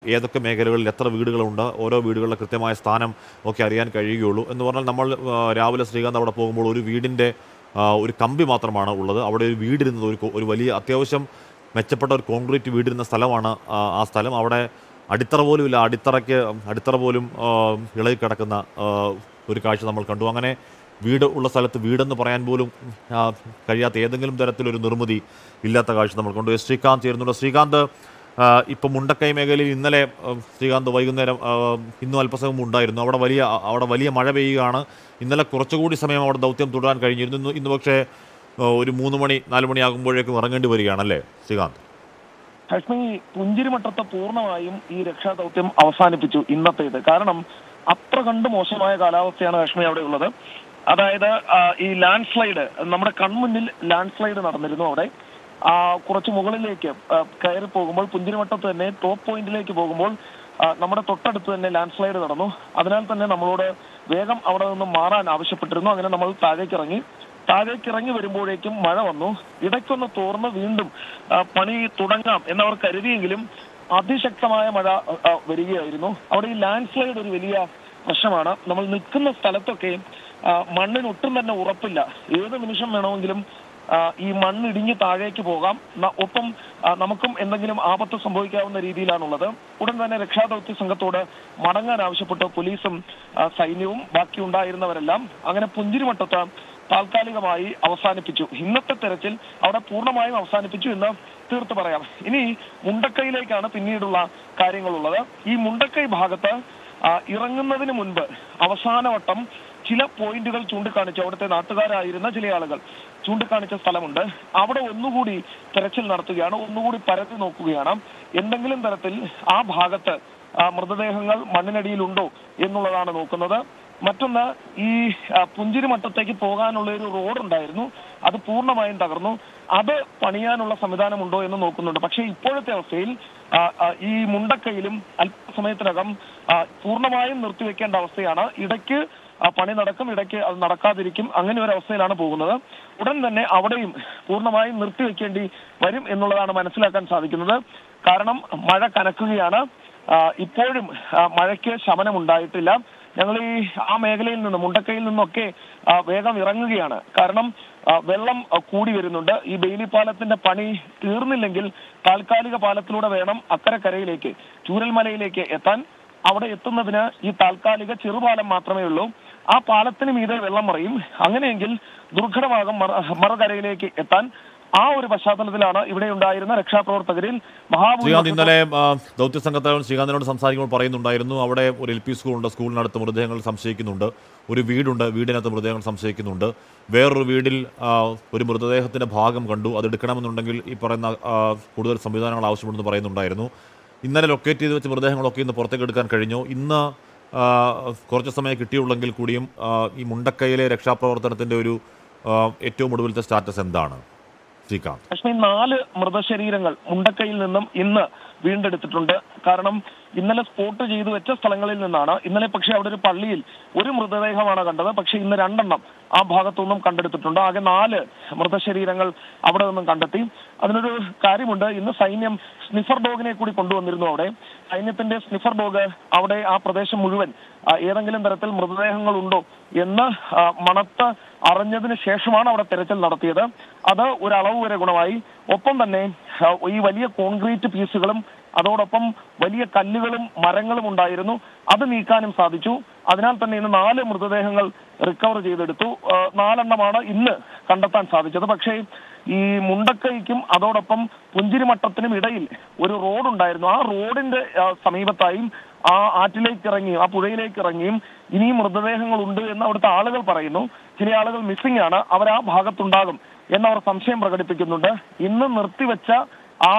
ഏതൊക്കെ മേഖലകളിൽ എത്ര വീടുകളുണ്ട് ഓരോ വീടുകളുടെ കൃത്യമായ സ്ഥാനം ഒക്കെ അറിയാൻ കഴിയുകയുള്ളൂ എന്ന് പറഞ്ഞാൽ നമ്മൾ ആ, രാവിലെ ശ്രീകാന്ത് അവിടെ പോകുമ്പോൾ ഒരു വീടിൻ്റെ ആ, ഒരു കമ്പി മാത്രമാണ് ഉള്ളത് അവിടെ ഒരു വീടിരുന്നത് ഒരു കൊ- ഒരു വലിയ അത്യാവശ്യം മെച്ചപ്പെട്ട ഒരു കോൺക്രീറ്റ് വീടിരുന്ന സ്ഥലമാണ് ആ, ആ സ്ഥലം അവിടെ അടിത്തറ പോലും ഇല്ല അടിത്തറയ്ക്ക് അടിത്തറ പോലും ആ, ഇളകി കിടക്കുന്ന ആ, ഒരു കാഴ്ച നമ്മൾ കണ്ടു അങ്ങനെ വീട് ഉള്ള സ്ഥലത്ത് വീടെന്ന് പറയാൻ പോലും ആ, കഴിയാത്ത ഏതെങ്കിലും തരത്തിലൊരു നിർമ്മിതി ഇല്ലാത്ത കാഴ്ച നമ്മൾ കണ്ടു എസ് ശ്രീകാന്ത് ചേരുന്നുണ്ട് ശ്രീകാന്ത് ആ, ഇപ്പം മുണ്ടക്കൈ മേഖലയിൽ ഇന്നലെ ആ, ശ്രീകാന്ത് വൈകുന്നേരം ആ, ഇന്നും അല്പസമയം മുമ്പ് ഉണ്ടായിരുന്നു അവിടെ വലിയ അവിടെ വലിയ മഴ പെയ്യുകയാണ് ഇന്നലെ കുറച്ചുകൂടി സമയം അവിടെ ദൗത്യം തുടരാൻ കഴിഞ്ഞിരുന്നു ഇന്ന് ഇന്ന് പക്ഷേ ആ, ഒരു മൂന്ന് മണി നാല് മണിയാകുമ്പോഴേക്കും ഇറങ്ങേണ്ടി വരികയാണല്ലേ ശ്രീകാന്ത് ലക്ഷ്മി പുഞ്ചിരിമട്ടത്തെ പൂർണ്ണമായും ഈ രക്ഷാദൗത്യം അവസാനിപ്പിച്ചു ഇന്നത്തേത് കാരണം അത്ര കണ്ട് മോശമായ കാലാവസ്ഥയാണ് ലക്ഷ്മി അവിടെ ഉള്ളത് അതായത് ആ, ഈ ലാൻഡ് സ്ലൈഡ് നമ്മുടെ കൺമുന്നിൽ ലാൻഡ് സ്ലൈഡ് നടന്നിരുന്നു അവിടെ ആ, കുറച്ച് മുകളിലേക്ക് ആ, കയറി പോകുമ്പോൾ പുഞ്ചിരിമട്ടത്ത് തന്നെ ടോപ്പ് പോയിന്റിലേക്ക് പോകുമ്പോൾ ആ, നമ്മുടെ തൊട്ടടുത്ത് തന്നെ ലാൻഡ് സ്ലൈഡ് നടന്നു അതിനാൽ തന്നെ നമ്മളോട് വേഗം അവിടെ നിന്ന് മാറാൻ ആവശ്യപ്പെട്ടിരുന്നു അങ്ങനെ നമ്മൾ താഴേക്ക് ഇറങ്ങി താഴേക്ക് ഇറങ്ങി വരുമ്പോഴേക്കും മഴ വന്നു ഇടയ്ക്കൊന്ന് തോർന്ന് വീണ്ടും ആ, പണി തുടങ്ങാം എന്നവർ കരുതിയെങ്കിലും അതിശക്തമായ മഴ ആ, ആ, വരികയായിരുന്നു അവിടെ ഈ ലാൻഡ് സ്ലൈഡ് ഒരു വലിയ പ്രശ്നമാണ് നമ്മൾ നിൽക്കുന്ന സ്ഥലത്തൊക്കെ ആ, മണ്ണിന് ഒട്ടും തന്നെ ഉറപ്പില്ല ഏത് നിമിഷം വേണമെങ്കിലും ആ, ഈ മണ്ണിടിഞ്ഞ് താഴേക്ക് പോകാം ന- ഒപ്പം ആ, നമുക്കും എന്തെങ്കിലും ആപത്ത് സംഭവിക്കാവുന്ന രീതിയിലാണുള്ളത് ഉടൻ തന്നെ രക്ഷാദൗത്യ സംഘത്തോട് മടങ്ങാൻ ആവശ്യപ്പെട്ട് പോലീസും ആ, സൈന്യവും ബാക്കി ഉണ്ടായിരുന്നവരെല്ലാം അങ്ങനെ പുഞ്ചിരിമട്ടത്ത് താൽക്കാലികമായി അവസാനിപ്പിച്ചു ഇന്നത്തെ തെരച്ചിൽ അവിടെ പൂർണ്ണമായും അവസാനിപ്പിച്ചു എന്ന് തീർത്ത് പറയാം ഇനി മുണ്ടക്കൈയിലേക്കാണ് പിന്നീടുള്ള കാര്യങ്ങളുള്ളത് ഈ മുണ്ടക്കൈ ഭാഗത്ത് ആ, ഇറങ്ങുന്നതിന് മുൻപ് അവസാനവട്ടം ചില പോയിന്റുകൾ ചൂണ്ടിക്കാണിച്ചു അവിടുത്തെ നാട്ടുകാരായിരുന്ന ചില ആളുകൾ ചൂണ്ടിക്കാണിച്ച സ്ഥലമുണ്ട് അവിടെ ഒന്നുകൂടി തെരച്ചിൽ നടത്തുകയാണ് ഒന്നുകൂടി പരത്തി നോക്കുകയാണ് എന്തെങ്കിലും തരത്തിൽ ആ ഭാഗത്ത് ആ, മൃതദേഹങ്ങൾ മണ്ണിനടിയിലുണ്ടോ എന്നുള്ളതാണ് നോക്കുന്നത് മറ്റൊന്ന് ഈ ആ, പുഞ്ചിരിമട്ടത്തേക്ക് പോകാനുള്ള ഒരു റോഡ് ഉണ്ടായിരുന്നു അത് പൂർണ്ണമായും തകർന്നു അത് പണിയാനുള്ള സംവിധാനമുണ്ടോ എന്ന് നോക്കുന്നുണ്ട് പക്ഷേ ഇപ്പോഴത്തെ അവസ്ഥയിൽ ആ, ആ, ഈ മുണ്ടക്കയിലും അല്പസമയത്തിനകം ആ, പൂർണ്ണമായും നിർത്തിവെക്കേണ്ട അവസ്ഥയാണ് ഇടയ്ക്ക് ആ, പണി നടക്കും ഇടയ്ക്ക് അത് നടക്കാതിരിക്കും അങ്ങനെ ഒരു അവസ്ഥയിലാണ് പോകുന്നത് ഉടൻ തന്നെ അവിടെയും പൂർണ്ണമായും നിർത്തിവെക്കേണ്ടി വരും എന്നുള്ളതാണ് മനസ്സിലാക്കാൻ സാധിക്കുന്നത് കാരണം മഴ കനക്കുകയാണ് ആ, ഇപ്പോഴും ആ, മഴയ്ക്ക് ശമനം ഉണ്ടായിട്ടില്ല ഞങ്ങൾ ഈ ആ മേഖലയിൽ നിന്ന് മുണ്ടക്കയിൽ നിന്നൊക്കെ ആ, വേഗം ഇറങ്ങുകയാണ് കാരണം ആ, വെള്ളം ആ, കൂടി വരുന്നുണ്ട് ഈ ബെയിലി പാലത്തിന്റെ പണി തീർന്നില്ലെങ്കിൽ താൽക്കാലിക പാലത്തിലൂടെ വേണം അക്കരെ കരയിലേക്ക് ചൂരൽമലയിലേക്ക് എത്താൻ അവിടെ എത്തുന്നതിന് ഈ താൽക്കാലിക ചെറുപാലം മാത്രമേ ഉള്ളൂ ആ പാലത്തിന് മീതെ വെള്ളം മറയും അങ്ങനെയെങ്കിൽ ദുർഘടമാകും മറ- മറുകരയിലേക്ക് എത്താൻ ആ ഒരു പശ്ചാത്തലത്തിലാണ് ഇവിടെ ഉണ്ടായിരുന്ന രക്ഷാപ്രവർത്തകരിൽ ശ്രീകാന്ത് മഹാഭൂരിപക്ഷം ഇന്നലെ ആ, ദൗത്യ സംഘത്തലവൻ ശ്രീകാന്തിനോട് സംസാരിക്കുമ്പോൾ പറയുന്നുണ്ടായിരുന്നു അവിടെ ഒരു എൽ പി സ്കൂളുണ്ട് സ്കൂളിനടുത്ത് മൃതദേഹങ്ങൾ സംശയിക്കുന്നുണ്ട് ഒരു വീടുണ്ട് വീടിനകത്ത് മൃതദേഹങ്ങൾ സംശയിക്കുന്നുണ്ട് വേറൊരു വീടിൽ ആ, ഒരു മൃതദേഹത്തിന്റെ ഭാഗം കണ്ടു അത് എടുക്കണമെന്നുണ്ടെങ്കിൽ ഈ പറയുന്ന ആ, കൂടുതൽ സംവിധാനങ്ങൾ ആവശ്യമുണ്ടെന്ന് പറയുന്നുണ്ടായിരുന്നു ഇന്നലെ ലൊക്കേറ്റ് ചെയ്ത് വെച്ച മൃതദേഹങ്ങളൊക്കെ ഇന്ന് പുറത്തേക്ക് എടുക്കാൻ കഴിഞ്ഞു ഇന്ന് ആ, കുറച്ച് സമയം കിട്ടിയുള്ളെങ്കിൽ കൂടിയും ആ, ഈ മുണ്ടക്കയിലെ രക്ഷാപ്രവർത്തനത്തിന്റെ ഒരു ആ, ഏറ്റവും ഒടുവിലത്തെ സ്റ്റാറ്റസ് എന്താണ് ശ്രീകാന്ത് ലക്ഷ്മി നാല് മൃതശരീരങ്ങൾ മുണ്ടക്കയിൽ നിന്നും ഇന്ന് വീണ്ടെടുത്തിട്ടുണ്ട് കാരണം ഇന്നലെ സ്പോട്ട് ചെയ്തു വെച്ച സ്ഥലങ്ങളിൽ നിന്നാണ് ഇന്നലെ പക്ഷേ അവിടെ ഒരു പള്ളിയിൽ ഒരു മൃതദേഹമാണ് കണ്ടത് പക്ഷെ ഇന്ന് രണ്ടെണ്ണം ആ ഭാഗത്തുനിന്നും കണ്ടെടുത്തിട്ടുണ്ട് ആകെ നാല് മൃതശരീരങ്ങൾ അവിടെ നിന്നും കണ്ടെത്തി അതിനൊരു കാര്യമുണ്ട് ഇന്ന് സൈന്യം സ്നിഫർ ഡോഗിനെ കൂടി കൊണ്ടുവന്നിരുന്നു അവിടെ സൈന്യത്തിന്റെ സ്നിഫർ ഡോഗ് അവിടെ ആ പ്രദേശം മുഴുവൻ ആ, ഏതെങ്കിലും തരത്തിൽ മൃതദേഹങ്ങൾ ഉണ്ടോ എന്ന് ആ, മണത്ത് അറിഞ്ഞതിന് ശേഷമാണ് അവിടെ തെരച്ചിൽ നടത്തിയത് അത് ഒരു അളവ് വരെ ഗുണമായി ഒപ്പം തന്നെ ആ, ഈ വലിയ കോൺക്രീറ്റ് പീസുകളും അതോടൊപ്പം വലിയ കല്ലുകളും മരങ്ങളും ഉണ്ടായിരുന്നു അത് നീക്കാനും സാധിച്ചു അതിനാൽ തന്നെ ഇന്ന് നാല് മൃതദേഹങ്ങൾ റിക്കവർ ചെയ്തെടുത്തു ആ, നാലെണ്ണമാണ് ഇന്ന് കണ്ടെത്താൻ സാധിച്ചത് പക്ഷേ ഈ മുണ്ടക്കൈക്കും അതോടൊപ്പം പുഞ്ചിരിമട്ടത്തിനും ഇടയിൽ ഒരു റോഡ് ഉണ്ടായിരുന്നു ആ റോഡിന്റെ ആ, സമീപത്തായും ആ ആറ്റിലേക്ക് ഇറങ്ങിയും ആ പുഴയിലേക്ക് ഇറങ്ങിയും ഇനിയും മൃതദേഹങ്ങൾ ഉണ്ട് എന്ന് അവിടുത്തെ ആളുകൾ പറയുന്നു ചില ആളുകൾ മിസ്സിംഗ് ആണ് അവർ ആ ഭാഗത്തുണ്ടാകും എന്നവർ സംശയം പ്രകടിപ്പിക്കുന്നുണ്ട് ഇന്ന് നിർത്തിവെച്ച ആ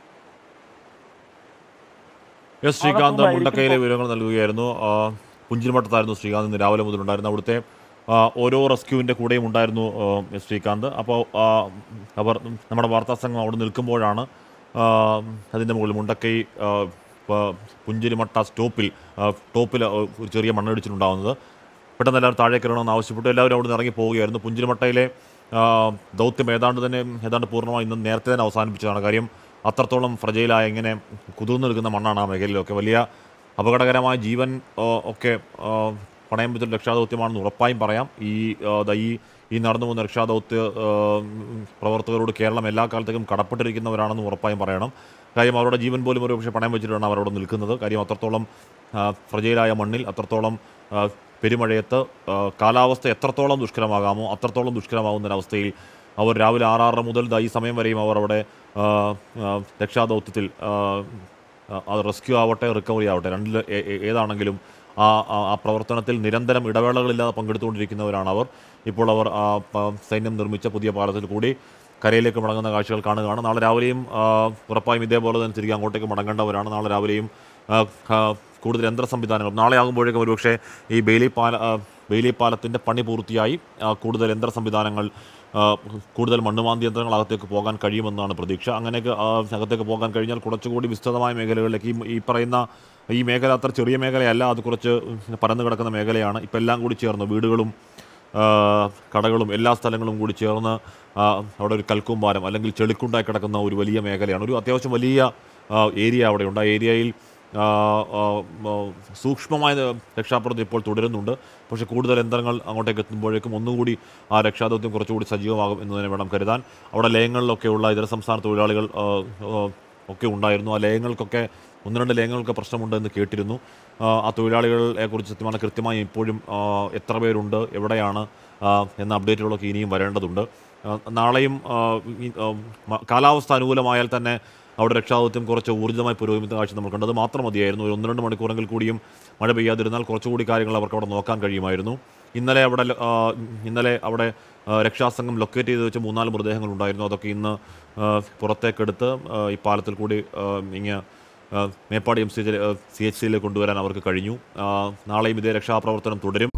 എസ് ശ്രീകാന്ത് ഭാഗത്തുനിന്നായിരിക്കും മുണ്ടക്കയിലെ വിവരങ്ങൾ നൽകുകയായിരുന്നു ആ, പുഞ്ചിരിമട്ടത്തായിരുന്നു ശ്രീകാന്ത് ഇന്ന് രാവിലെ മുതൽ ഉണ്ടായിരുന്നു അവിടുത്തെ ആ, ഓരോ റെസ്ക്യൂവിൻ്റെ കൂടെയും ഉണ്ടായിരുന്നു ആ, എസ് ശ്രീകാന്ത് അപ്പോൾ ആ, അവർ നമ്മുടെ വാർത്താ സംഘം അവിടെ നിൽക്കുമ്പോഴാണ് ആ, അതിൻ്റെ മുകളിൽ മുണ്ടക്കൈ ആ, പ- പുഞ്ചിരിമട്ട സ്റ്റോപ്പിൽ ആ, ടോപ്പിൽ ആ, ഒരു ചെറിയ മണ്ണിടിച്ചിട്ടുണ്ടാകുന്നത് പെട്ടെന്ന് എല്ലാവരും താഴേക്ക് ഇറങ്ങണമെന്ന് ആവശ്യപ്പെട്ടു എല്ലാവരും അവിടെ നിന്ന് ഇറങ്ങി പോവുകയായിരുന്നു പുഞ്ചിരിമട്ടയിലെ ആ, ദൗത്യം ഏതാണ്ട് തന്നെ ഏതാണ്ട് പൂർണ്ണമായി ഇന്ന് നേരത്തെ തന്നെ അവസാനിപ്പിച്ചതാണ് കാര്യം അത്രത്തോളം ഫ്രജയിലായ ഇങ്ങനെ കുതിർന്നു നിൽക്കുന്ന മണ്ണാണ് ആ മേഖലയിലൊക്കെ വലിയ അപകടകരമായ ജീവൻ ആ, ഒക്കെ ആ, പണയം വെച്ചൊരു രക്ഷാദൗത്യമാണെന്ന് ഉറപ്പായും പറയാം ഈ ആ, ദാ ഈ ഈ നടന്നു പോകുന്ന രക്ഷാദൗത്യ ആ, പ്രവർത്തകരോട് കേരളം എല്ലാ കാലത്തേക്കും കടപ്പെട്ടിരിക്കുന്നവരാണെന്ന് ഉറപ്പായും പറയണം കാര്യം അവരുടെ ജീവൻ പോലും ഒരു പക്ഷേ പണയം വെച്ചിട്ടാണ് അവരവിടെ നിൽക്കുന്നത് കാര്യം അത്രത്തോളം ആ, ഫ്രജയിലായ മണ്ണിൽ അത്രത്തോളം ആ, പെരുമഴയത്ത് ആ, കാലാവസ്ഥ എത്രത്തോളം ദുഷ്കരമാകാമോ അത്രത്തോളം ദുഷ്കരമാകുന്ന ഒരവസ്ഥയിൽ അവർ രാവിലെ ആറാറര മുതൽ ദാ ഈ സമയം വരെയും അവർ അവിടെ ആ, ആ, രക്ഷാദൗത്യത്തിൽ ആ, ആ, അത് റെസ്ക്യൂ ആവട്ടെ റിക്കവറി ആവട്ടെ രണ്ടിൽ ഏ- ഏ- ഏതാണെങ്കിലും ആ ആ- ആ പ്രവർത്തനത്തിൽ നിരന്തരം ഇടവേളകളില്ലാതെ പങ്കെടുത്തുകൊണ്ടിരിക്കുന്നവരാണ് അവർ ഇപ്പോൾ അവർ ആ പ- സൈന്യം നിർമ്മിച്ച പുതിയ പാലത്തിൽ കൂടി കരയിലേക്ക് മടങ്ങുന്ന കാഴ്ചകൾ കാണുകയാണ് നാളെ രാവിലെയും ആ, ഉറപ്പായും ഇതേപോലെ തന്നെ തിരികെ അങ്ങോട്ടേക്ക് മടങ്ങേണ്ടവരാണ് നാളെ രാവിലെയും ആ, ആ, കൂടുതൽ യന്ത്ര സംവിധാനങ്ങൾ നാളെ ആകുമ്പോഴേക്കും ഒരുപക്ഷെ ഈ ബെയിലി പാല ആ, ബെയിലി പാലത്തിൻ്റെ പണി പൂർത്തിയായി ആ, കൂടുതൽ യന്ത്ര സംവിധാനങ്ങൾ ആ, കൂടുതൽ മണ്ണുമാന്തി യന്ത്രങ്ങൾ അകത്തേക്ക് പോകാൻ കഴിയുമെന്നാണ് പ്രതീക്ഷ അങ്ങനെയൊക്കെ ആ, അകത്തേക്ക് പോകാൻ കഴിഞ്ഞാൽ കുറച്ചുകൂടി വിസ്തൃതമായ മേഖലകളിലേക്ക് ഈ ഈ പറയുന്ന ഈ മേഖല അത്ര ചെറിയ മേഖലയല്ല അത് കുറച്ച് പരന്നു കിടക്കുന്ന മേഖലയാണ് ഇപ്പം എല്ലാം കൂടി ചേർന്ന് വീടുകളും ആ, കടകളും എല്ലാ സ്ഥലങ്ങളും കൂടി ചേർന്ന് ആ, അവിടെ ഒരു കൽക്കൂമ്പാരം അല്ലെങ്കിൽ ചെളിക്കുണ്ടായി കിടക്കുന്ന ഒരു വലിയ മേഖലയാണ് ഒരു അത്യാവശ്യം വലിയ ആ, ഏരിയ അവിടെയുണ്ട് ആ ഏരിയയിൽ ആ, ആ, ആ, സൂക്ഷ്മമായ രക്ഷാപ്രവർത്തനം ഇപ്പോൾ തുടരുന്നുണ്ട് പക്ഷേ കൂടുതൽ യന്ത്രങ്ങൾ അങ്ങോട്ടേക്ക് എത്തുമ്പോഴേക്കും ഒന്നുകൂടി ആ രക്ഷാദൗത്യം കുറച്ചുകൂടി സജീവമാകും എന്ന് തന്നെ വേണം കരുതാൻ അവിടെ ലയങ്ങളിലൊക്കെയുള്ള ഇതര സംസ്ഥാന തൊഴിലാളികൾ ആ, ആ, ഒക്കെ ഉണ്ടായിരുന്നു ആ ലയങ്ങൾക്കൊക്കെ ഒന്ന് രണ്ട് ലയങ്ങൾക്ക് പ്രശ്നമുണ്ട് എന്ന് കേട്ടിരുന്നു ആ, ആ തൊഴിലാളികളെ കുറിച്ച് സത്യമാണ് കൃത്യമായി ഇപ്പോഴും ആ, എത്ര പേരുണ്ട് എവിടെയാണ് ആ, എന്ന അപ്ഡേറ്റുകളൊക്കെ ഇനിയും വരേണ്ടതുണ്ട് ആ, നാളെയും ആ, ഈ, ആ, മ- കാലാവസ്ഥ അനുകൂലമായാൽ തന്നെ അവിടെ രക്ഷാദൗത്യം കുറച്ച് ഊർജ്ജമായി പുരോഗമിക്കുന്ന കാഴ്ച നമ്മൾ കണ്ടത് മാത്രം മതിയായിരുന്നു ഒരു ഒന്ന് രണ്ട് മണിക്കൂറെങ്കിൽ കൂടിയും മഴ പെയ്യാതിരുന്നാൽ കുറച്ചുകൂടി കാര്യങ്ങൾ അവർക്ക് അവിടെ നോക്കാൻ കഴിയുമായിരുന്നു ഇന്നലെ അവിടെ ആ, ഇന്നലെ അവിടെ ആ, രക്ഷാസംഘം ലൊക്കേറ്റ് ചെയ്ത് വെച്ച മൂന്നാല് മൃതദേഹങ്ങൾ ഉണ്ടായിരുന്നു അതൊക്കെ ഇന്ന് ആ, പുറത്തേക്കെടുത്ത് ആ, ഈ പാലത്തിൽ കൂടി ആ, ഇങ്ങ് ആ, Meppadi M C C H സിയിലേക്ക് കൊണ്ടുവരാൻ അവർക്ക് കഴിഞ്ഞു ആ, നാളെയും ഇതേ രക്ഷാപ്രവർത്തനം തുടരും